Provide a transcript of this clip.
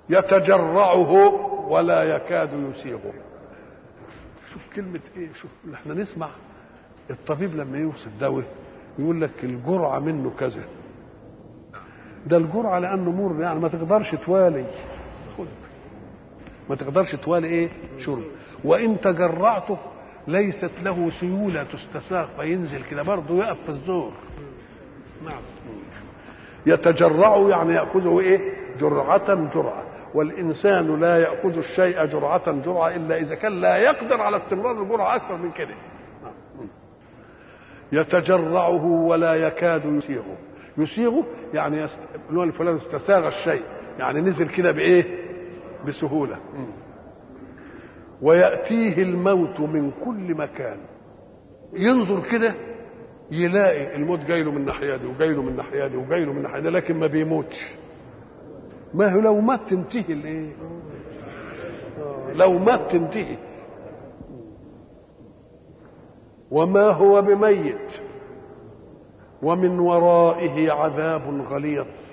يتجرعه ولا يكاد يسيغه شوف كلمة ايه شوف احنا نسمع الطبيب لما يوصف دواء يقول لك الجرعة منه كذا ده الجرعة لأنه مر يعني ما تقدرش توالي خد ما تقدرش توالي ايه شرب وإن تجرعته ليست له سيولة تستساغ فينزل كده برضه يقف في الزور نعم يتجرع يعني يأخذه ايه جرعة جرعة والإنسان لا يأخذ الشيء جرعة جرعة إلا إذا كان لا يقدر على استمرار الجرعة أكثر من كده يتجرعه ولا يكاد يسيغه يسيغه يعني يست... الفلان استساغ الشيء يعني نزل كده بايه بسهوله وياتيه الموت من كل مكان ينظر كده يلاقي الموت جاي له من ناحيه دي وجاي له من ناحيه دي وجاي له من ناحيه دي لكن ما بيموتش ما هو لو مات تنتهي الايه لو مات تنتهي وما هو بميت ومن ورائه عذاب غليظ